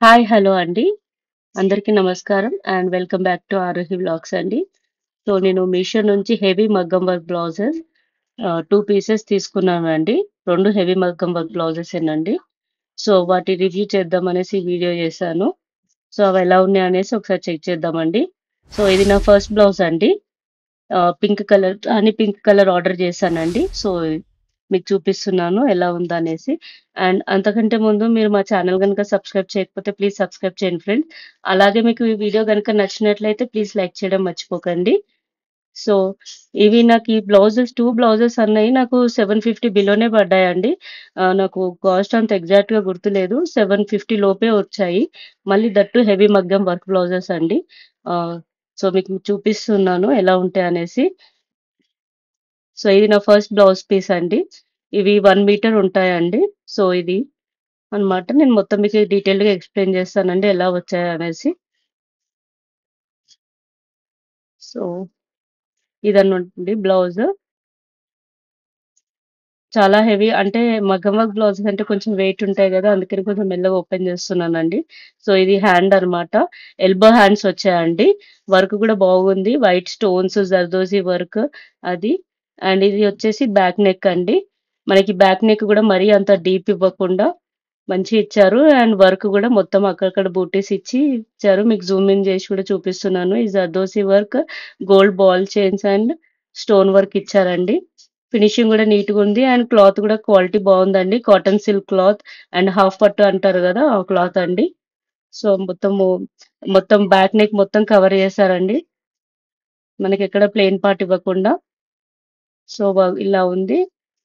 Hi! Hello అండి. అందరికీ నమస్కారం and welcome back to Aarohi vlogs అండి. సో, నేను మీషో నుంచి హెవీ మగ్గం వర్క్ బ్లౌజెస్ ఆహ్, 2 పీసెస్ తీసుకున్నానండి. 2 హెవీ మగ్గం వర్క్ బ్లౌజెసేనండి. సో, వాటి రివ్యూ చేద్దామనేసి ఈ వీడియో చేశాను. సో, అవి ఎలా ఉన్నాయనేసి ఒకసారి చెక్ చేద్దామండి. సో, ఇది నా ఫస్ట్ బ్లౌజ్ అండి. Ah, pink colour honey pink colour order చేశానండి. సో, మీకు చూపిస్తున్నాను ఎలా ఉందనేసి. అండ్ అంతకంటే ముందు మీరు మా ఛానల్ గనుక సబ్స్క్రైబ్ చేయకపోతే ప్లీజ్ సబ్స్క్రైబ్ చేయండి ఫ్రెండ్స్. అలాగే మీకు ఈ వీడియో గనుక నచ్చినట్లయితే ప్లీజ్ లైక్ చేయడం మర్చిపోకండి. సో, ఇవి నాకు ఈ బ్లౌజెస్ 2 బ్లౌజెస్ అన్నయి నాకు 750 బిలోనే పడ్డాయండి. ఆహ్, నాకు కాస్ట్ అంత ఎగ్జాక్ట్‌గా గుర్తులేదు. 750 లోపే వచ్చాయి. మళ్ళీ దట్ టూ హెవీ మగ్గం వర్క్ బ్లౌజెస్ అండి. ఆహ్, సో, మీకు చూపిస్తున్నాను ఎలా ఉంటాయనేసి. సో, ఇది నా ఫస్ట్ బ్లౌజ్ పీస్ అండి. ఇవి 1 మీటర్ ఉంటాయండి. సో, ఇది అన్నమాట. నేను మొత్తం మీకు డీటెయిల్డ్‌గా ఎక్స్‌ప్లెయిన్ చేస్తానండి ఎలా వచ్చాయనేసి. సో, ఇదనమాటండి బ్లౌజ్. చాలా హెవీ అంటే మగ్గం వర్క్ బ్లౌజెస్ అంటే కొంచెం వెయిట్ ఉంటాయి గదా! అందుకని కొంచెం మెల్లగా ఓపెన్ చేస్తున్నానండి. సో, ఇది హ్యాండ్ అన్నమాట. ఎల్బో హ్యాండ్స్ వచ్చాయండి. వర్క్ కూడా బాగుంది. వైట్ స్టోన్స్ జర్దోజీ వర్క్ అది. అండ్ ఇది వచ్చేసి బ్యాక్ నెక్ అండి. మనకి బ్యాక్ నెక్ కూడా మరీ అంత డీప్ ఇవ్వకుండా మంచిగా ఇచ్చారు. అండ్ వర్క్ కూడా మొత్తం అక్కడక్కడ బూటీస్ ఇచ్చి ఇచ్చారు. మీకు జూమ్ ఇన్ చేసి కూడా చూపిస్తున్నాను. ఈ జర్దోజీ work, gold ball chains and stone work ఇచ్చారండి. ఫినిషింగ్ కూడా నీట్‌గా ఉంది. అండ్ క్లాత్ కూడా క్వాలిటీ బాగుందండి. Cotton silk cloth and half పట్టు అంటారు గదా! ఆ క్లాత్ అండి. సో, మొత్తము మొత్తం బ్యాక్ నెక్ మొత్తం కవర్ చేశారండి. మనకెక్కడ ప్లెయిన్ పార్ట్ ఇవ్వకుండా. సో, వ ఇలా ఉంది.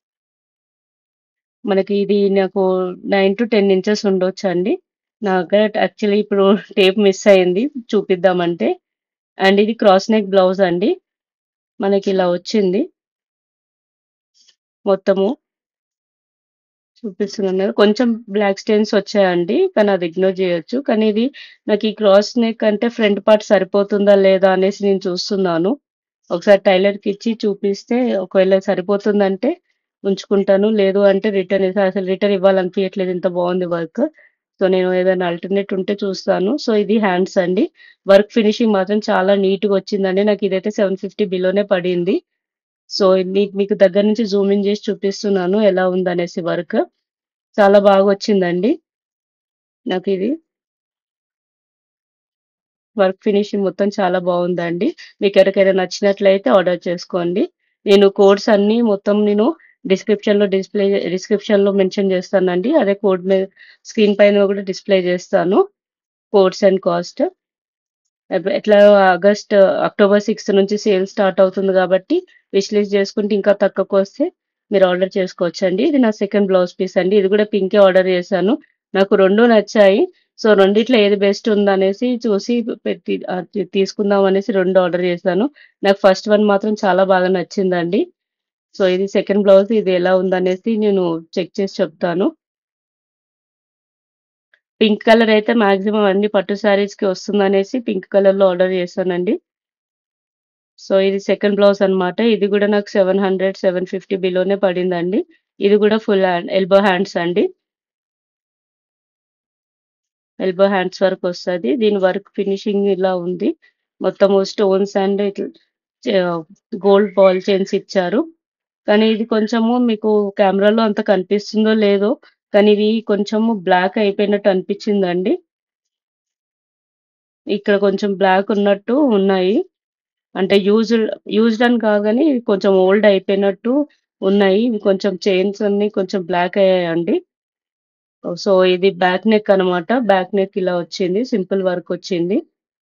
మనకి ఇది నాకు 9-10 ఇంచెస్ ఉండొచ్చండి. నా దగ్గర యాక్చువల్లీ ఇప్పుడు టేప్ మిస్ అయింది చూపిద్దామంటే. అండ్ ఇది క్రాస్ నెక్ బ్లౌజ్ అండి. మనకి ఇలా వచ్చింది. మొత్తము. చూపిస్తున్నాను కదా! కొంచెం బ్లాక్ స్టెయిన్స్ వచ్చాయండి. కానీ అది ఇగ్నోర్ చేయొచ్చు. కానీ ఇది నాకు ఈ క్రాస్ నెక్ అంటే ఫ్రంట్ పార్ట్ సరిపోతుందా లేదా అనేసి నేను చూస్తున్నాను. ఒకసారి టైలర్‌కి ఇచ్చి చూపిస్తే ఒకవేళ సరిపోతుందంటే ఉంచుకుంటాను. లేదు అంటే రిటర్న్ ఇస అసలు రిటర్న్ ఇవ్వాలనిపియట్లేదు ఇంత బాగుంది వర్క్. సో, నేను ఏదైనా ఆల్టర్‌నేట్ ఉంటే చూస్తాను. సో, ఇది హ్యాండ్స్ అండి. వర్క్ ఫినిషింగ్ మాత్రం చాలా నీట్‌గా వచ్చిందండి. నాకు ఇదైతే 750 బిలోనే పడింది. సో, నీ మీకు దగ్గర నుంచి జూమ్ ఇన్ చేసి చూపిస్తున్నాను ఎలా ఉందనేసి వర్క్. చాలా బాగా వచ్చిందండి. నాకిది. వర్క్ ఫినిషింగ్ మొత్తం చాలా బాగుందండి. మీకెవరికైనా నచ్చినట్లయితే ఆర్డర్ చేసుకోండి. నేను కోడ్స్ అన్నీ మొత్తం నేను డిస్క్రిప్షన్‌లో డిస్‌ప్లే డిస్క్రిప్షన్‌లో మెన్షన్ చేస్తానండి. అదే కోడ్ మే స్క్రీన్ పైన కూడా డిస్‌ప్లే చేస్తాను. Codes and cost. ఎప్ ఎట్లాగో ఆగస్ట్ అక్టోబర్ 6 నుంచి సేల్ స్టార్ట్ అవుతుంది కాబట్టి విష్ లిస్ట్ చేసుకుంటే ఇంకా తక్కువకొస్తే మీరు ఆర్డర్ చేసుకోవచ్చండి. ఇది నా సెకండ్ బ్లౌజ్ పీస్ అండి. ఇది కూడా పింకే ఆర్డర్ చేశాను. నాకు 2 నచ్చాయి. సో, రెండిట్లో ఏది బెస్ట్ ఉందనేసి చూసి పెట్టి ఆహ్, తి తీసుకుందాం అనేసి 2 ఆర్డర్ చేశాను. నాకు ఫస్ట్ వన్ మాత్రం చాలా బాగా నచ్చిందండి. సో, ఇది సెకండ్ బ్లౌజ్ ఇది ఎలా ఉందనేసి నేను చెక్ చేసి చెప్తాను. పింక్ కలర్ అయితే మాక్సిమం అన్ని పట్టు శారీస్‌కి వస్తుందనేసి పింక్ కలర్‌లో ఆర్డర్ చేశానండి. సో, ఇది సెకండ్ బ్లౌజ్ అన్నమాట. ఇది కూడా నాకు 700, 750 బిలోనే పడిందండి. ఇది కూడా ఫుల్ హ్యాండ్ ఎల్బో హ్యాండ్స్ అండి. ఎల్బో హ్యాండ్స్ వరకు వస్తది. దీని వర్క్ ఫినిషింగ్ ఇలా ఉంది. మొత్తము స్టోన్స్ అండ్ ఇట్లా చ గోల్డ్ బాల్ చైన్స్ ఇచ్చారు. కానీ ఇది కొంచెము మీకు కెమెరాలో అంత కనిపిస్తుందో లేదో కానీ ఇవి కొంచెము బ్లాక్ అయిపోయినట్టు అనిపించిందండి. ఇక్కడ కొంచెం బ్లాక్ ఉన్నట్టు ఉన్నాయి. అంటే యూజ్డ్ యూజ్డ్ అని కాదు గానీ కొంచెం ఓల్డ్ అయిపోయినట్టు ఉన్నాయి. ఇవి కొంచెం చైన్స్ అన్నీ కొంచెం బ్లాక్ అయ్యాయండి. సో, ఇది బ్యాక్ నెక్ అన్నమాట. బ్యాక్ నెక్ ఇలా వచ్చింది. సింపుల్ వర్క్ వచ్చింది.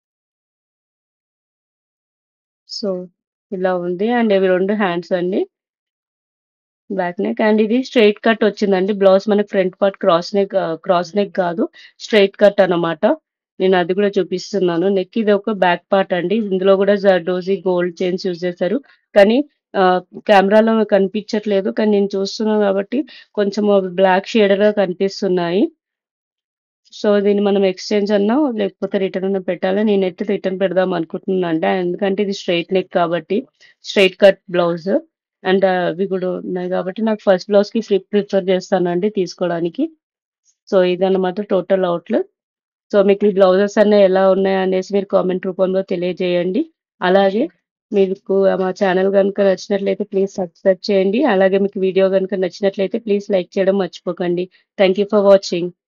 సో, ఇలా ఉంది. అండ్ ఇవి 2 హ్యాండ్స్ అండి. బ్యాక్ నెక్ అండ్ ఇది స్ట్రెయిట్ కట్ వచ్చిందండి. బ్లౌజ్ మనకి front part cross neck ah, cross neck కాదు. స్ట్రెయిట్ కట్ అన్నమాట. నేను అది కూడా చూపిస్తున్నాను. నెక్ ఇది ఒక బ్యాక్ పార్ట్ అండి. ఇందులో కూడా జర్దోజీ గోల్డ్ చైన్స్ యూజ్ చేశారు. కానీ ఆహ్, కెమెరాలో కనిపించట్లేదు. కానీ నేను చూస్తున్నాను కాబట్టి కొంచెం అవి బ్లాక్ షేడెడ్‌గా కనిపిస్తున్నాయి. సో, దీన్ని మనం ఎక్స్‌చేంజ్ అన్నా లేకపోతే రిటర్న్ అన్నా పెట్టాలి. నేనైతే రిటర్న్ పెడదాం అనుకుంటున్నానండి. ఎందుకంటే ఇది స్ట్రెయిట్ నెక్ కాబట్టి స్ట్రెయిట్ కట్ బ్లౌజ్. అండ్ అవి కూడా ఉన్నాయి కాబట్టి నాకు ఫస్ట్ బ్లౌజ్‌కి ప్రి ప్రిఫర్ చేస్తానండి తీసుకోవడానికి. సో, ఇదన్నమాట టోటల్ అవుట్‌లుక్. సో మీకు ఈ బ్లౌజెస్ అన్నీ ఎలా ఉన్నాయి అనేసి మీరు కామెంట్ రూపంలో తెలియజేయండి అలాగే మీకు మా ఛానల్ కనుక నచ్చినట్లయితే ప్లీజ్ సబ్స్క్రైబ్ చేయండి అలాగే మీకు వీడియో కనుక నచ్చినట్లయితే ప్లీజ్ లైక్ చేయడం మర్చిపోకండి థ్యాంక్ యూ ఫర్ వాచింగ్